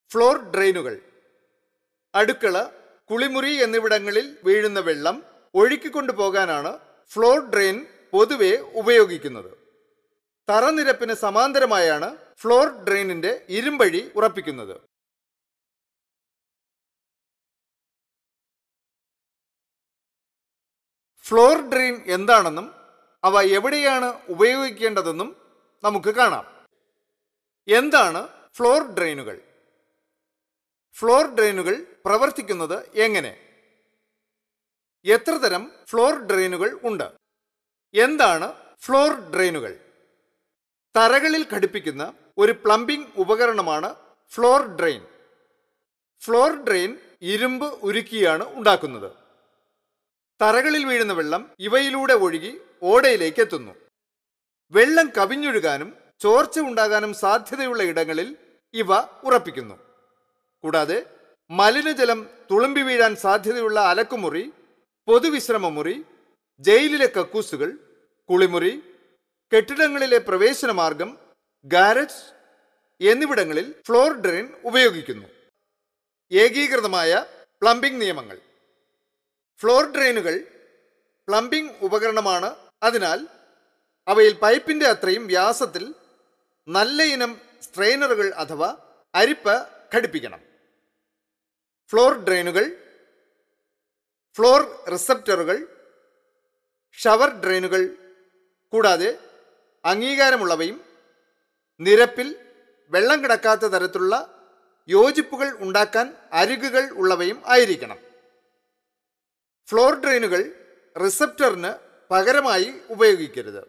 floor ഡ്രെയിനുകൾ അടുക്കള കുളിമുറി എന്നിവിടങ്ങളിൽ വീഴുന്ന വെള്ളം ഒഴുക്കിക്കൊണ്ടു പോകാനാണ് ഫ്ലോർ ഡ്രെയിൻ പൊതുവെ ഉപയോഗിക്കുന്നത് തറനിരപ്പിന് സമാന്തരമായാണ് ഫ്ലോർ ഡ്രെയിനിന്റെ ഇരുമ്പഴി ഉറപ്പിക്കുന്നത് ഫ്ലോർ ഡ്രെയിൻ എന്താണെന്നും അവ എവിടെയാണ് ഉപയോഗിക്കേണ്ടതെന്നും നമുക്ക് കാണാം എന്താണ് ഫ്ലോർ ഡ്രെയിനുകൾ ഫ്ലോർ ഡ്രെയിനുകൾ പ്രവർത്തിക്കുന്നത് എങ്ങനെ എത്ര തരം ഫ്ലോർ ഡ്രെയിനുകൾ ഉണ്ട് എന്താണ് ഫ്ലോർ ഡ്രെയിനുകൾ തറകളിൽ ഘടിപ്പിക്കുന്ന ഒരു പ്ലംബിംഗ് ഉപകരണമാണ് ഫ്ലോർ ഡ്രെയിൻ ഫ്ലോർ ഡ്രെയിൻ ഇരുമ്പ് ഉരുക്കിയാണ് ഉണ്ടാക്കുന്നത് തറകളിൽ വീഴുന്ന വെള്ളം ഇവയിലൂടെ ഒഴുകി ഓടയിലേക്ക് എത്തുന്നു വെള്ളം കവിഞ്ഞൊഴുകാനും ചോർച്ച ഉണ്ടാകാനും സാധ്യതയുള്ള ഇടങ്ങളിൽ ഇവ ഉറപ്പിക്കുന്നു കൂടാതെ മലിനജലം തുളുമ്പി വീഴാൻ സാധ്യതയുള്ള അലക്കുമുറി പൊതുവിശ്രമ മുറി ജയിലിലെ കക്കൂസുകൾ കുളിമുറി കെട്ടിടങ്ങളിലെ പ്രവേശന മാർഗം ഗാരജ് എന്നിവിടങ്ങളിൽ ഫ്ലോർ ഡ്രെയിൻ ഉപയോഗിക്കുന്നു ഏകീകൃതമായ പ്ലംബിംഗ് നിയമങ്ങൾ ഫ്ലോർ ഡ്രെയിനുകൾ പ്ലംബിംഗ് ഉപകരണമാണ് അതിനാൽ അവയിൽ പൈപ്പിന്റെ അത്രയും വ്യാസത്തിൽ നല്ല ഇനം സ്ട്രെയിനറുകൾ അഥവാ അരിപ്പ ഘടിപ്പിക്കണം ഫ്ലോർ ഡ്രെയിനുകൾ ഫ്ലോർ റിസപ്റ്ററുകൾ ഷവർ ഡ്രെയിനുകൾ കൂടാതെ അംഗീകാരമുള്ളവയും നിരപ്പിൽ വെള്ളം കിടക്കാത്ത തരത്തിലുള്ള യോജിപ്പുകൾ ഉണ്ടാക്കാൻ അരികുകൾ ഉള്ളവയും ആയിരിക്കണം ഫ്ലോർ ഡ്രെയിനുകൾ റിസപ്റ്ററിന് പകരമായി ഉപയോഗിക്കരുത്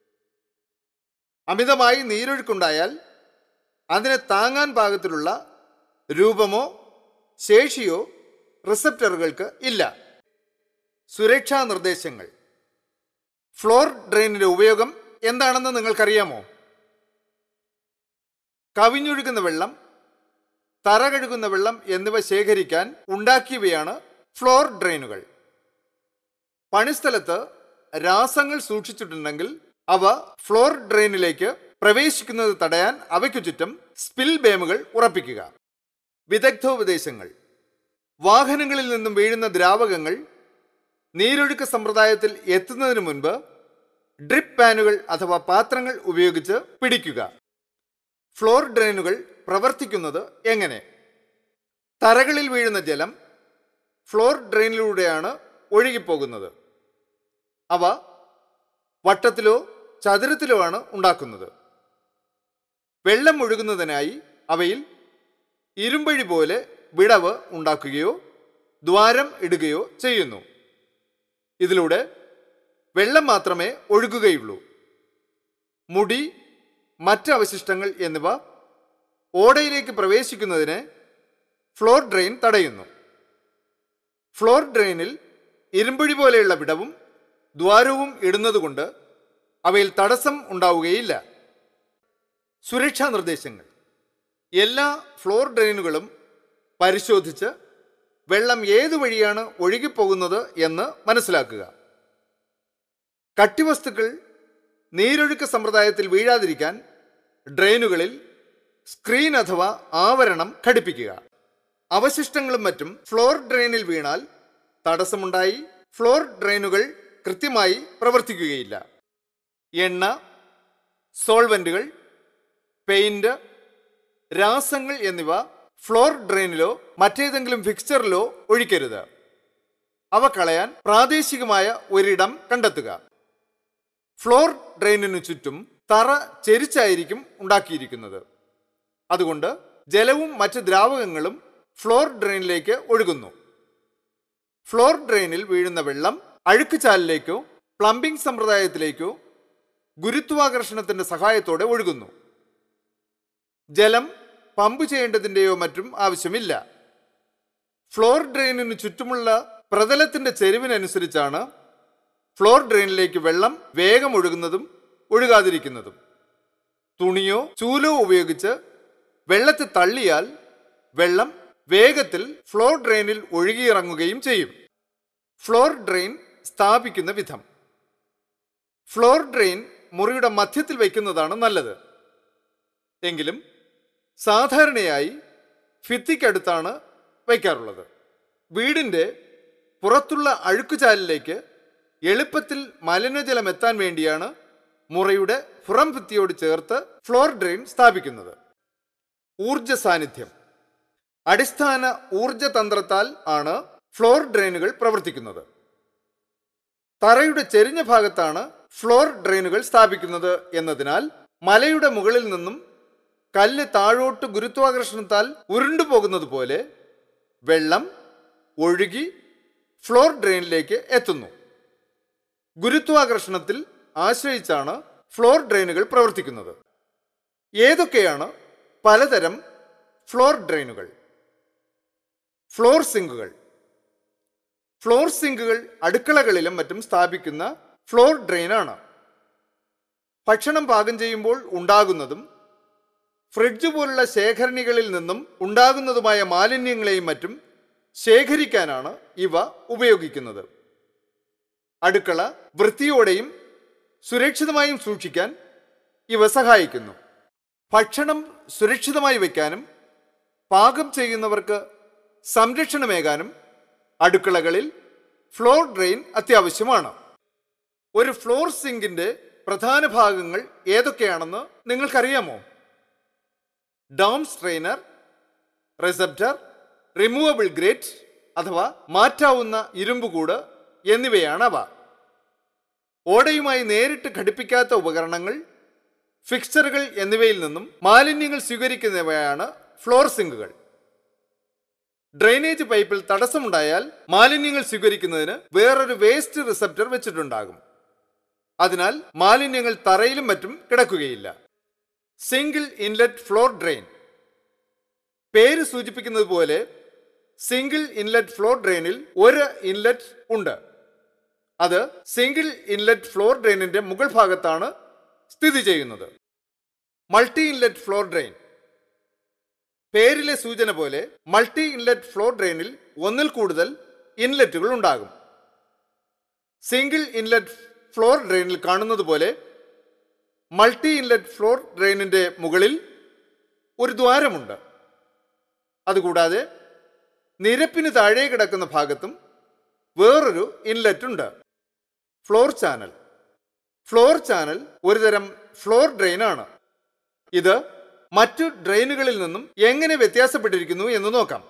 അമിതമായി നീരൊഴുക്കുണ്ടായാൽ അതിനെ താങ്ങാൻ പാകത്തിലുള്ള രൂപമോ ശേഷിയോ റിസപ്റ്ററുകൾക്ക് ഇല്ല സുരക്ഷാ നിർദ്ദേശങ്ങൾ ഫ്ലോർ ഡ്രെയിനിന്റെ ഉപയോഗം എന്താണെന്ന് നിങ്ങൾക്കറിയാമോ കവിഞ്ഞൊഴുകുന്ന വെള്ളം തറ കഴുകുന്ന വെള്ളം എന്നിവ ശേഖരിക്കാൻ ഉണ്ടാക്കിയവയാണ് ഫ്ലോർ ഡ്രെയിനുകൾ പണിസ്ഥലത്ത് രാസങ്ങൾ സൂക്ഷിച്ചിട്ടുണ്ടെങ്കിൽ അവ ഫ്ലോർ ഡ്രെയിനിലേക്ക് പ്രവേശിക്കുന്നത് തടയാൻ അവയ്ക്കു ചുറ്റും സ്പിൽ ബേമുകൾ ഉറപ്പിക്കുക വിദഗ്ധോപദേശങ്ങൾ വാഹനങ്ങളിൽ നിന്നും വീഴുന്ന ദ്രാവകങ്ങൾ നീരൊഴുക്ക് സമ്പ്രദായത്തിൽ എത്തുന്നതിന് മുൻപ് ഡ്രിപ്പ് പാനുകൾ അഥവാ പാത്രങ്ങൾ ഉപയോഗിച്ച് പിടിക്കുക ഫ്ലോർ ഡ്രെയിനുകൾ പ്രവർത്തിക്കുന്നത് എങ്ങനെ തറകളിൽ വീഴുന്ന ജലം ഫ്ലോർ ഡ്രെയിനിലൂടെയാണ് ഒഴുകിപ്പോകുന്നത് അവ വട്ടത്തിലോ ചതുരത്തിലോ ആണ് ഉണ്ടാക്കുന്നത് വെള്ളം ഒഴുകുന്നതിനായി അവയിൽ ഇരുമ്പഴി പോലെ വിടവ് ഉണ്ടാക്കുകയോ ദ്വാരം ഇടുകയോ ചെയ്യുന്നു ഇതിലൂടെ വെള്ളം മാത്രമേ ഒഴുകുകയുള്ളൂ മുടി മറ്റ് അവശിഷ്ടങ്ങൾ എന്നിവ ഓടയിലേക്ക് പ്രവേശിക്കുന്നതിന് ഫ്ലോർ ഡ്രെയിൻ തടയുന്നു ഫ്ലോർ ഡ്രെയിനിൽ ഇരുമ്പുഴി പോലെയുള്ള വിടവും ദ്വാരവും ഇടുന്നതുകൊണ്ട് അവയിൽ തടസ്സം ഉണ്ടാവുകയില്ല സുരക്ഷാ നിർദ്ദേശങ്ങൾ എല്ലാ ഫ്ലോർ ഡ്രെയിനുകളും പരിശോധിച്ച് വെള്ളം ഏതു വഴിയാണ് ഒഴുകിപ്പോകുന്നത് എന്ന് മനസ്സിലാക്കുക കട്ടിവസ്തുക്കൾ നീരൊഴുക്ക് സമ്പ്രദായത്തിൽ വീഴാതിരിക്കാൻ ഡ്രെയിനുകളിൽ സ്ക്രീൻ അഥവാ ആവരണം ഘടിപ്പിക്കുക അവശിഷ്ടങ്ങളും മറ്റും ഫ്ലോർ ഡ്രെയിനിൽ വീണാൽ തടസ്സമുണ്ടായി ഫ്ലോർ ഡ്രെയിനുകൾ കൃത്യമായി പ്രവർത്തിക്കുകയില്ല എണ്ണ സോൾവെന്റുകൾ പെയിന്റ് രാസങ്ങൾ എന്നിവ ഫ്ലോർ ഡ്രെയിനിലോ മറ്റേതെങ്കിലും ഫിക്സ്ചറിലോ ഒഴിക്കരുത് അവ കളയാൻ പ്രാദേശികമായ ഒരിടം കണ്ടെത്തുക ഫ്ലോർ ഡ്രെയിനിനു ചുറ്റും തറ ചെരിച്ചായിരിക്കും ഉണ്ടാക്കിയിരിക്കുന്നത് അതുകൊണ്ട് ജലവും മറ്റ് ദ്രാവകങ്ങളും ഫ്ലോർ ഡ്രെയിനിലേക്ക് ഒഴുകുന്നു ഫ്ലോർ ഡ്രെയിനിൽ വീഴുന്ന വെള്ളം അഴുക്കുചാലിലേക്കോ പ്ലംബിംഗ് സമ്പ്രദായത്തിലേക്കോ ഗുരുത്വാകർഷണത്തിന്റെ സഹായത്തോടെ ഒഴുകുന്നു ജലം പമ്പ് ചെയ്യേണ്ടതിൻ്റെയോ മറ്റും ആവശ്യമില്ല ഫ്ലോർ ഡ്രെയിനിന് ചുറ്റുമുള്ള പ്രതലത്തിന്റെ ചെരിവിനനുസരിച്ചാണ് ഫ്ലോർ ഡ്രെയിനിലേക്ക് വെള്ളം വേഗം ഒഴുകുന്നതും ഒഴുകാതിരിക്കുന്നതും തുണിയോ ചൂലോ ഉപയോഗിച്ച് വെള്ളത്തെ തള്ളിയാൽ വെള്ളം വേഗത്തിൽ ഫ്ലോർ ഡ്രെയിനിൽ ഒഴുകിയിറങ്ങുകയും ചെയ്യും ഫ്ലോർ ഡ്രെയിൻ സ്ഥാപിക്കുന്ന വിധം ഫ്ലോർ ഡ്രെയിൻ മുറിയുടെ മധ്യത്തിൽ വയ്ക്കുന്നതാണ് നല്ലത് എങ്കിലും സാധാരണയായി ഭിത്തിക്കടുത്താണ് വയ്ക്കാറുള്ളത് വീടിൻ്റെ പുറത്തുള്ള അഴുക്കുചാലിലേക്ക് എളുപ്പത്തിൽ മലിനജലം എത്താൻ വേണ്ടിയാണ് മുറയുടെ പുറം ഭിത്തിയോട് ചേർത്ത് ഫ്ലോർ ഡ്രെയിൻ സ്ഥാപിക്കുന്നത് ഊർജ സാന്നിധ്യം അടിസ്ഥാന ഊർജ തന്ത്രത്താൽ ആണ് ഫ്ലോർ ഡ്രെയിനുകൾ പ്രവർത്തിക്കുന്നത് തറയുടെ ചെരിഞ്ഞ ഭാഗത്താണ് ഫ്ലോർ ഡ്രെയിനുകൾ സ്ഥാപിക്കുന്നത് എന്നതിനാൽ മലയുടെ മുകളിൽ നിന്നും കല്ല് താഴോട്ട് ഗുരുത്വാകർഷണത്താൽ ഉരുണ്ടുപോകുന്നത് പോലെ വെള്ളം ഒഴുകി ഫ്ലോർ ഡ്രെയിനിലേക്ക് എത്തുന്നു ഗുരുത്വാകർഷണത്തിൽ ആശ്രയിച്ചാണ് ഫ്ലോർ ഡ്രെയിനുകൾ പ്രവർത്തിക്കുന്നത് ഏതൊക്കെയാണ് പലതരം ഫ്ലോർ ഡ്രെയിനുകൾ ഫ്ലോർ സിങ്കുകൾ ഫ്ലോർ സിങ്കുകൾ അടുക്കളകളിലും മറ്റും സ്ഥാപിക്കുന്ന ഫ്ലോർ ഡ്രെയിനാണ് ഭക്ഷണം പാകം ചെയ്യുമ്പോൾ ഉണ്ടാകുന്നതും ഫ്രിഡ്ജ് പോലുള്ള ശേഖരണികളിൽ നിന്നും ഉണ്ടാകുന്നതുമായ മാലിന്യങ്ങളെയും മറ്റും ശേഖരിക്കാനാണ് ഇവ ഉപയോഗിക്കുന്നത് അടുക്കള വൃത്തിയോടെയും സുരക്ഷിതമായും സൂക്ഷിക്കാൻ ഇവ സഹായിക്കുന്നു ഭക്ഷണം സുരക്ഷിതമായി വയ്ക്കാനും പാകം ചെയ്യുന്നവർക്ക് സംരക്ഷണമേകാനും അടുക്കളകളിൽ ഫ്ലോർ ഡ്രെയിൻ അത്യാവശ്യമാണ് ഒരു ഫ്ലോർ സിങ്കിന്റെ പ്രധാന ഭാഗങ്ങൾ ഏതൊക്കെയാണെന്ന് നിങ്ങൾക്കറിയാമോ down strainer receptor removable grate അഥവാ മാറ്റാവുന്ന ഇരുമ്പുകൂട് എന്നിവയാണ് അവ ഓടയുമായി നേരിട്ട് ഘടിപ്പിക്കാത്ത ഉപകരണങ്ങൾ ഫിക്സ്ചറുകൾ എന്നിവയിൽ നിന്നും മാലിന്യങ്ങൾ സ്വീകരിക്കുന്നവയാണ് ഫ്ലോർ സിങ്കുകൾ ഡ്രെയിനേജ് പൈപ്പിൽ തടസ്സമുണ്ടായാൽ മാലിന്യങ്ങൾ സ്വീകരിക്കുന്നതിന് വേറൊരു വേസ്റ്റ് റിസപ്റ്റർ വെച്ചിട്ടുണ്ടാകും അതിനാൽ മാലിന്യങ്ങൾ തറയിലും മറ്റും കിടക്കുകയില്ല സിംഗിൾ ഇൻലെറ്റ് ഫ്ലോർ ഡ്രെയിൻ പേര് സൂചിപ്പിക്കുന്നത് പോലെ സിംഗിൾ ഇൻലെറ്റ് ഫ്ലോർ ഡ്രെയിനിൽ ഒരു ഇൻലെറ്റ് ഉണ്ട് അത് സിംഗിൾ ഇൻലെറ്റ് ഫ്ലോർ ഡ്രെയിനിന്റെ മുകൾ ഭാഗത്താണ് സ്ഥിതി ചെയ്യുന്നത് മൾട്ടി ഇൻലെറ്റ് ഫ്ലോർ ഡ്രെയിൻ പേരിലെ സൂചന പോലെ മൾട്ടി ഇൻലെറ്റ് ഫ്ലോർ ഡ്രെയിനിൽ ഒന്നിൽ കൂടുതൽ ഇൻലെറ്റുകൾ ഉണ്ടാകും സിംഗിൾ ഇൻലെറ്റ് ഫ്ലോർ ഡ്രെയിനിൽ കാണുന്നത് പോലെ മൾട്ടി ഇൻലെറ്റ് ഫ്ലോർ ഡ്രെയിനിന്റെ മുകളിൽ ഒരു ദ്വാരമുണ്ട് അതുകൂടാതെ നിരപ്പിന് താഴെ കിടക്കുന്ന ഭാഗത്തും വേറൊരു ഇൻലെറ്റ് ഉണ്ട് ഫ്ലോർ ചാനൽ ഫ്ലോർ ചാനൽ ഒരുതരം ഫ്ലോർ ഡ്രെയിൻ ആണ് ഇത് മറ്റു ഡ്രെയിനുകളിൽ നിന്നും എങ്ങനെ വ്യത്യാസപ്പെട്ടിരിക്കുന്നു എന്ന് നോക്കാം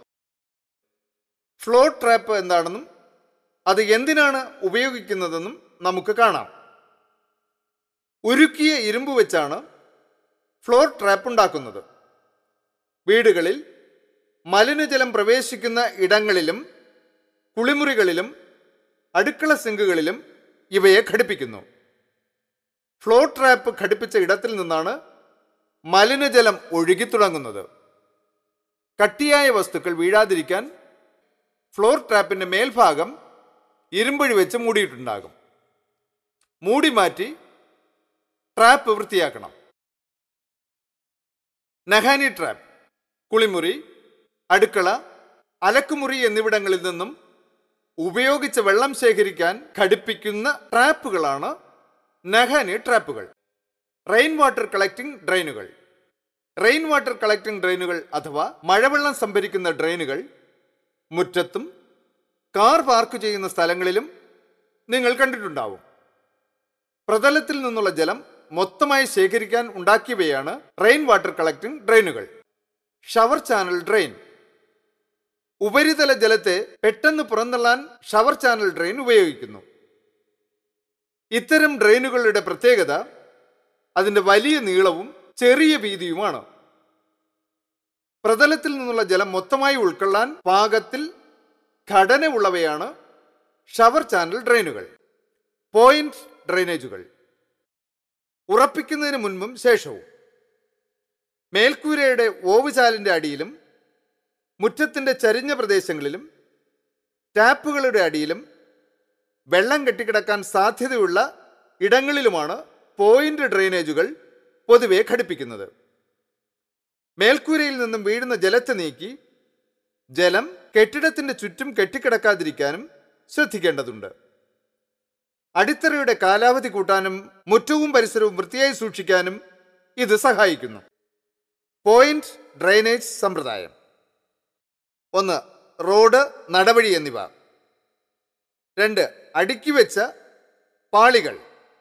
ഫ്ലോർ ട്രാപ്പ് എന്താണെന്നും അത് എന്തിനാണ് ഉപയോഗിക്കുന്നതെന്നും നമുക്ക് കാണാം ഉരുക്കിയ ഇരുമ്പ് വെച്ചാണ് ഫ്ലോർ ട്രാപ്പ് ഉണ്ടാക്കുന്നത് വീടുകളിൽ മലിനജലം പ്രവേശിക്കുന്ന ഇടങ്ങളിലും കുളിമുറികളിലും അടുക്കള സിങ്കുകളിലും ഇവയെ ഘടിപ്പിക്കുന്നു ഫ്ലോർ ട്രാപ്പ് ഘടിപ്പിച്ച ഇടത്തിൽ നിന്നാണ് മലിനജലം ഒഴുകിത്തുടങ്ങുന്നത് കട്ടിയായ വസ്തുക്കൾ വീഴാതിരിക്കാൻ ഫ്ലോർ ട്രാപ്പിന്റെ മേൽഭാഗം ഇരുമ്പഴി വെച്ച് മൂടിയിട്ടുണ്ടാകും മൂടി മാറ്റി ട്രാപ്പ് വൃത്തിയാക്കണം നഹാനി ട്രാപ്പ് കുളിമുറി അടുക്കള അലക്കുമുറി എന്നിവിടങ്ങളിൽ നിന്നും ഉപയോഗിച്ച വെള്ളം ശേഖരിക്കാൻ ഘടിപ്പിക്കുന്ന ട്രാപ്പുകളാണ് നഹാനി ട്രാപ്പുകൾ റെയിൻ വാട്ടർ കളക്ടിംഗ് ഡ്രെയിനുകൾ റെയിൻ വാട്ടർ കളക്ടിംഗ് ഡ്രെയിനുകൾ അഥവാ മഴവെള്ളം സംഭരിക്കുന്ന ഡ്രെയിനുകൾ മുറ്റത്തും കാർ പാർക്ക് ചെയ്യുന്ന സ്ഥലങ്ങളിലും നിങ്ങൾ കണ്ടിട്ടുണ്ടാവും പ്രതലത്തിൽ നിന്നുള്ള ജലം മൊത്തമായി ശേഖരിക്കാൻ ഉണ്ടാക്കിയവയാണ് റെയിൻ വാട്ടർ കളക്ടിംഗ് ഡ്രെയിനുകൾ ഷവർ ചാനൽ ഡ്രെയിൻ ഉപരിതല ജലത്തെ പെട്ടെന്ന് പുറന്തള്ളാൻ ഷവർ ചാനൽ ഡ്രെയിൻ ഉപയോഗിക്കുന്നു ഇത്തരം ഡ്രെയിനുകളുടെ പ്രത്യേകത അതിന്റെ വലിയ നീളവും ചെറിയ വീതിയുമാണ് പ്രതലത്തിൽ നിന്നുള്ള ജലം മൊത്തമായി ഉൾക്കൊള്ളാൻ പാകത്തിൽ ഘടനയുള്ളവയാണ് ഷവർ ചാനൽ ഡ്രെയിനുകൾ പോയിന്റ് ഡ്രെയിനേജുകൾ ഉറപ്പിക്കുന്നതിന് മുൻപും ശേഷവും മേൽക്കൂരയുടെ ഓവുചാലിന്റെ അടിയിലും മുറ്റത്തിന്റെ ചരിഞ്ഞ പ്രദേശങ്ങളിലും ടാപ്പുകളുടെ അടിയിലും വെള്ളം കെട്ടിക്കിടക്കാൻ സാധ്യതയുള്ള ഇടങ്ങളിലുമാണ് പോയിന്റ് ഡ്രെയിനേജുകൾ പൊതുവെ ഘടിപ്പിക്കുന്നത് മേൽക്കൂരയിൽ നിന്നും വീഴുന്ന ജലത്തെ നീക്കി ജലം കെട്ടിടത്തിന്റെ ചുറ്റും കെട്ടിക്കിടക്കാതിരിക്കാനും ശ്രദ്ധിക്കേണ്ടതുണ്ട് അടിത്തറയുടെ കാലാവധി കൂട്ടാനും മുറ്റവും പരിസരവും വൃത്തിയായി സൂക്ഷിക്കാനും ഇത് സഹായിക്കുന്നു പോയിന്റ് ഡ്രെയിനേജ് സമ്പ്രദായം ഒന്ന് റോഡ് നടവഴി എന്നിവ രണ്ട് അടുക്കി വെച്ച പാളികൾ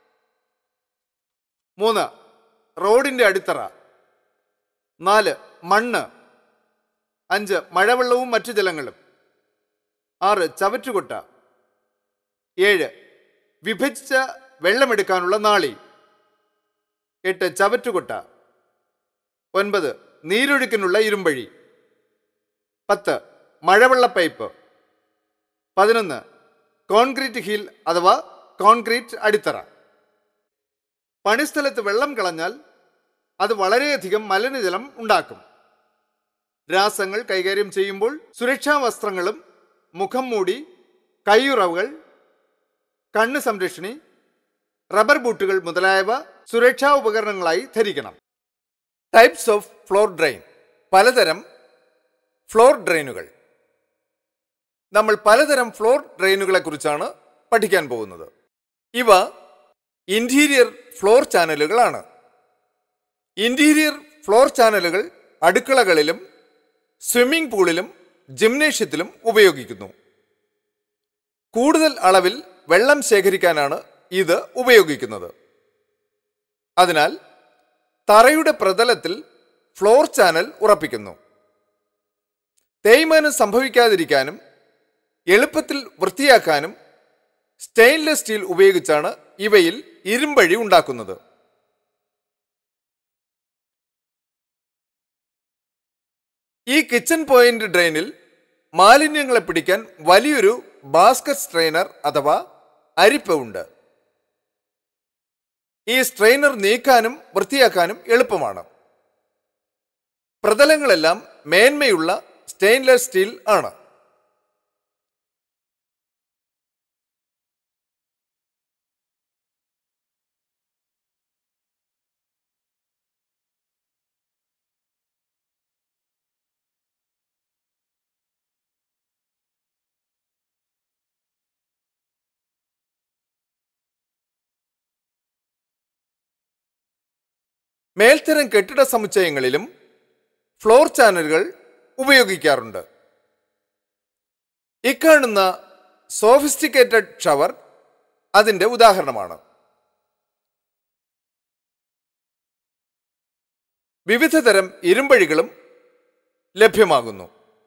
മൂന്ന് റോഡിന്റെ അടിത്തറ നാല് മണ്ണ് അഞ്ച് മഴവെള്ളവും മറ്റു ജലങ്ങളും ആറ് ചവറ്റുകൊട്ട ഏഴ് വിഭജിച്ച വെള്ളമെടുക്കാനുള്ള നാളി എട്ട് ചവറ്റുകൊട്ട ഒൻപത് നീരൊഴുക്കിനുള്ള ഇരുമ്പഴി പത്ത് മഴവെള്ള പൈപ്പ് പതിനൊന്ന് കോൺക്രീറ്റ് ഹീൽ അഥവാ കോൺക്രീറ്റ് അടിത്തറ പണിസ്ഥലത്ത് വെള്ളം കളഞ്ഞാൽ അത് വളരെയധികം മലിനജലം ഉണ്ടാക്കും രാസങ്ങൾ കൈകാര്യം ചെയ്യുമ്പോൾ സുരക്ഷാ വസ്ത്രങ്ങളും മുഖം മൂടി കൈയുറവുകൾ കണ്ണ് സംരക്ഷണി റബ്ബർ ബൂട്ടുകൾ മുതലായവ സുരക്ഷാ ഉപകരണങ്ങളായി ധരിക്കണം ടൈപ്സ് ഓഫ് ഫ്ലോർ ഡ്രെയിൻ പലതരം ഫ്ലോർ ഡ്രെയിനുകൾ നമ്മൾ പലതരം ഫ്ലോർ ഡ്രെയിനുകളെ കുറിച്ചാണ് പഠിക്കാൻ പോകുന്നത് ഇവ ഇന്റീരിയർ ഫ്ലോർ ചാനലുകളാണ് ഇന്റീരിയർ ഫ്ലോർ ചാനലുകൾ അടുക്കളകളിലും സ്വിമ്മിംഗ് പൂളിലും ജിംനേഷ്യത്തിലും ഉപയോഗിക്കുന്നു കൂടുതൽ അളവിൽ വെള്ളം ശേഖരിക്കാനാണ് ഇത് ഉപയോഗിക്കുന്നത് അതിനാൽ തറയുടെ പ്രതലത്തിൽ ഫ്ലോർ ചാനൽ ഉറപ്പിക്കുന്നു തേയ്മാനം സംഭവിക്കാതിരിക്കാനും എളുപ്പത്തിൽ വൃത്തിയാക്കാനും സ്റ്റെയിൻലെസ് സ്റ്റീൽ ഉപയോഗിച്ചാണ് ഇവയിൽ ഇരുമ്പഴി ഉണ്ടാക്കുന്നത് ഈ കിച്ചൺ പോയിന്റ് ഡ്രെയിനിൽ മാലിന്യങ്ങളെ പിടിക്കാൻ വലിയൊരു ബാസ്കറ്റ് സ്ട്രെയിനർ അഥവാ അരിപ്പ ഉണ്ട് ഈ സ്ട്രെയിനർ നീക്കാനും വൃത്തിയാക്കാനും എളുപ്പമാണ് പ്രതലങ്ങളെല്ലാം മേന്മയുള്ള സ്റ്റെയിൻലെസ് സ്റ്റീൽ ആണ് മേൽത്തരം കെട്ടിട സമുച്ചയങ്ങളിലും ഫ്ലോർ ചാനലുകൾ ഉപയോഗിക്കാറുണ്ട് ഇക്കാണുന്ന സോഫിസ്റ്റിക്കേറ്റഡ് ഷവർ അതിന്റെ ഉദാഹരണമാണ് വിവിധ തരം ഇരുമ്പഴികളും ലഭ്യമാകുന്നു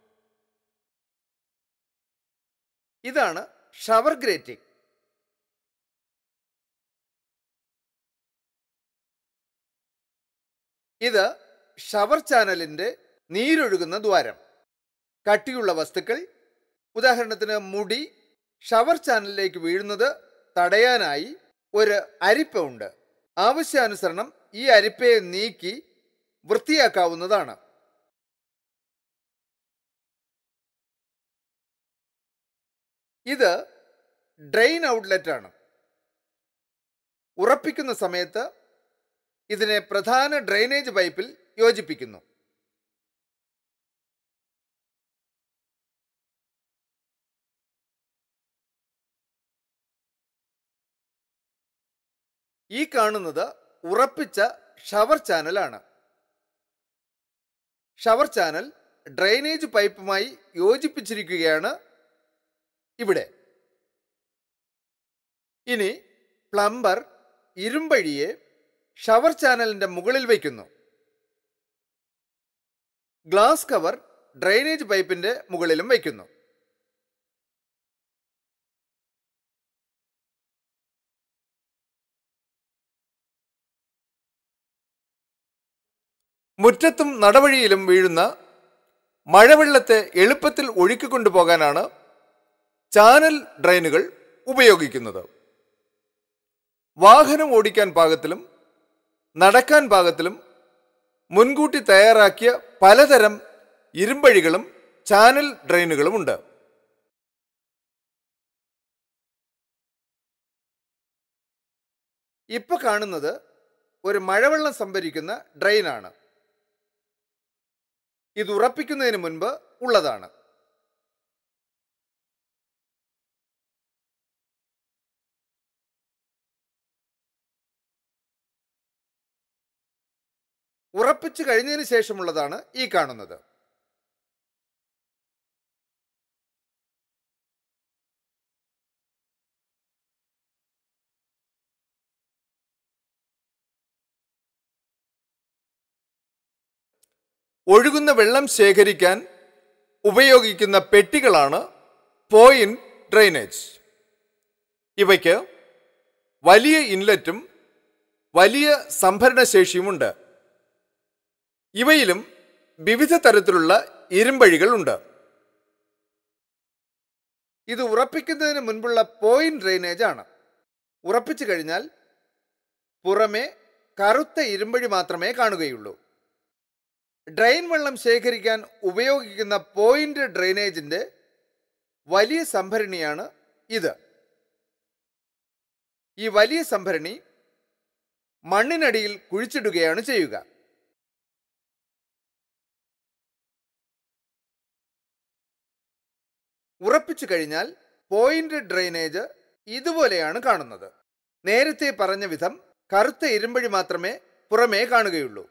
ഇതാണ് ഷവർ ഗ്രേറ്റിംഗ് ഇത് ഷവർ ചാനലിന്റെ നീരൊഴുകുന്ന ദ്വാരം കട്ടിയുള്ള വസ്തുക്കൾ ഉദാഹരണത്തിന് മുടി ഷവർ ചാനലിലേക്ക് വീഴുന്നത് തടയാനായി ഒരു അരിപ്പ ഉണ്ട് ആവശ്യാനുസരണം ഈ അരിപ്പയെ നീക്കി വൃത്തിയാക്കാവുന്നതാണ് ഇത് ഡ്രെയിൻ ഔട്ട്ലെറ്റ് ആണ് ഉറപ്പിക്കുന്ന സമയത്ത് ഇതിനെ പ്രധാന ഡ്രെയിനേജ് പൈപ്പിൽ യോജിപ്പിക്കുന്നു ഈ കാണുന്നത് ഉറപ്പിച്ച ഷവർ ചാനലാണ് ഷവർ ചാനൽ ഡ്രെയിനേജ് പൈപ്പുമായി യോജിപ്പിച്ചിരിക്കുകയാണ് ഇവിടെ ഇനി പ്ലംബർ ഇരുമ്പഴിയെ ഷവർ ചാനലിന്റെ മുകളിൽ വയ്ക്കുന്നു ഗ്ലാസ് കവർ ഡ്രെയിനേജ് പൈപ്പിന്റെ മുകളിലും വയ്ക്കുന്നു മുറ്റത്തും നടവഴിയിലും വീഴുന്ന മഴവെള്ളത്തെ എളുപ്പത്തിൽ ഒഴുക്കിക്കൊണ്ടുപോകാനാണ് ചാനൽ ഡ്രെയിനുകൾ ഉപയോഗിക്കുന്നത് വാഹനം ഓടിക്കാൻ പാകത്തിലും നടക്കാൻ പാകത്തിലും മുൻകൂട്ടി തയ്യാറാക്കിയ പലതരം ഇരുമ്പഴികളും ചാനൽ ഡ്രെയിനുകളുമുണ്ട് ഇപ്പൊ കാണുന്നത് ഒരു മഴവെള്ളം സംഭരിക്കുന്ന ഡ്രെയിനാണ് ഇത് ഉറപ്പിക്കുന്നതിന് മുൻപ് ഉള്ളതാണ് ഉറപ്പിച്ചു കഴിഞ്ഞതിന് ശേഷമുള്ളതാണ് ഈ കാണുന്നത് ഒഴുകുന്ന വെള്ളം ശേഖരിക്കാൻ ഉപയോഗിക്കുന്ന പെട്ടികളാണ് പോയിന്റ് ഡ്രെയിനേജ് ഇവയ്ക്ക് വലിയ ഇൻലെറ്റും വലിയ സംഭരണശേഷിയുമുണ്ട് ഇവയിലും വിവിധ തരത്തിലുള്ള ഇരുമ്പഴികൾ ഉണ്ട് ഇത് ഉറപ്പിക്കുന്നതിന് മുൻപുള്ള പോയിന്റ് ഡ്രെയിനേജ് ആണ് ഉറപ്പിച്ചു കഴിഞ്ഞാൽ പുറമെ കറുത്ത ഇരുമ്പഴി മാത്രമേ കാണുകയുള്ളൂ ഡ്രെയിൻ വെള്ളം ശേഖരിക്കാൻ ഉപയോഗിക്കുന്ന പോയിന്റ് ഡ്രെയിനേജിന്റെ വലിയ സംഭരണിയാണ് ഇത് ഈ വലിയ സംഭരണി മണ്ണിനടിയിൽ കുഴിച്ചിടുകയാണ് ചെയ്യുക ഉറപ്പിച്ചു കഴിഞ്ഞാൽ പോയിന്റ് ഡ്രെയിനേജ് ഇതുപോലെയാണ് കാണുന്നത് നേരത്തെ പറഞ്ഞ വിധം കറുത്ത ഇരുമ്പഴി മാത്രമേ പുറമേ കാണുകയുള്ളൂ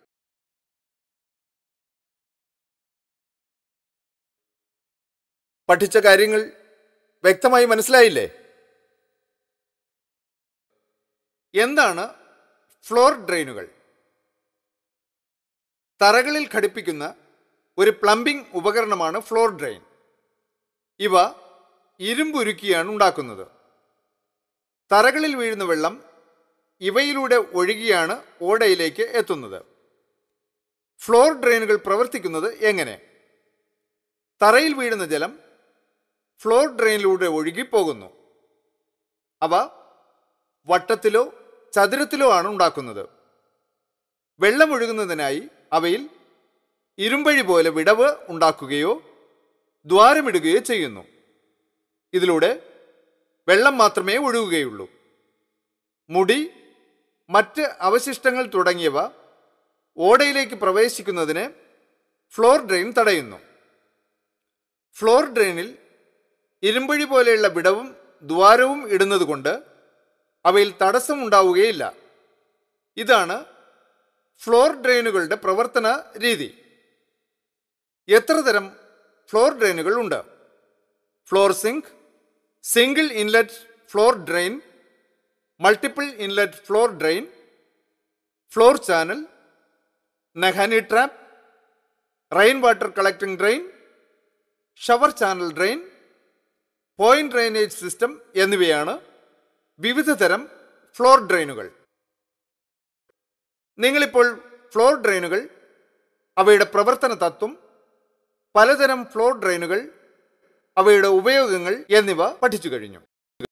പഠിച്ച കാര്യങ്ങൾ വ്യക്തമായി മനസ്സിലായില്ലേ എന്താണ് ഫ്ലോർ ഡ്രെയിനുകൾ തറകളിൽ ഘടിപ്പിക്കുന്ന ഒരു പ്ലംബിംഗ് ഉപകരണമാണ് ഫ്ലോർ ഡ്രെയിൻ ഇവ ഇരുമ്പുരുക്കിയാണ് ഉണ്ടാക്കുന്നത് തറകളിൽ വീഴുന്ന വെള്ളം ഇവയിലൂടെ ഒഴുകിയാണ് ഓടയിലേക്ക് എത്തുന്നത് ഫ്ലോർ ഡ്രെയിനുകൾ പ്രവർത്തിക്കുന്നത് എങ്ങനെ തറയിൽ വീഴുന്ന ജലം ഫ്ലോർ ഡ്രെയിനിലൂടെ ഒഴുകിപ്പോകുന്നു അവ വട്ടത്തിലോ ചതുരത്തിലോ ആണ് ഉണ്ടാക്കുന്നത് വെള്ളം ഒഴുകുന്നതിനായി അവയിൽ ഇരുമ്പഴി പോലെ വിടവ് ഉണ്ടാക്കുകയോ ദ്വാരമിടുകയോ ചെയ്യുന്നു ഇതിലൂടെ വെള്ളം മാത്രമേ ഒഴുകുകയുള്ളൂ മുടി മറ്റ് അവശിഷ്ടങ്ങൾ തുടങ്ങിയവ ഓടയിലേക്ക് പ്രവേശിക്കുന്നതിന് ഫ്ലോർ ഡ്രെയിൻ തടയുന്നു ഫ്ലോർ ഡ്രെയിനിൽ ഇരുമ്പഴി പോലെയുള്ള വിടവും ദ്വാരവും ഇടുന്നതുകൊണ്ട് അവയിൽ തടസ്സമുണ്ടാവുകയില്ല ഇതാണ് ഫ്ലോർ ഡ്രെയിനുകളുടെ പ്രവർത്തന രീതി എത്ര തരം ഫ്ലോർ ഡ്രെയിനുകൾ ഉണ്ട് floor sink single inlet floor drain multiple inlet floor drain floor channel nehani trap rain water collecting drain shower channel drain point drainage system എന്നിവയാണ് വിവിധ തരം ഫ്ലോർ ഡ്രെയിനുകൾ നിങ്ങളിപ്പോൾ ഫ്ലോർ ഡ്രെയിനുകൾ അവയുടെ പ്രവർത്തന തത്വം പലതരം ഫ്ലോർ ഡ്രെയിനുകൾ അവയുടെ ഉപയോഗങ്ങൾ എന്നിവ പഠിച്ചു കഴിഞ്ഞു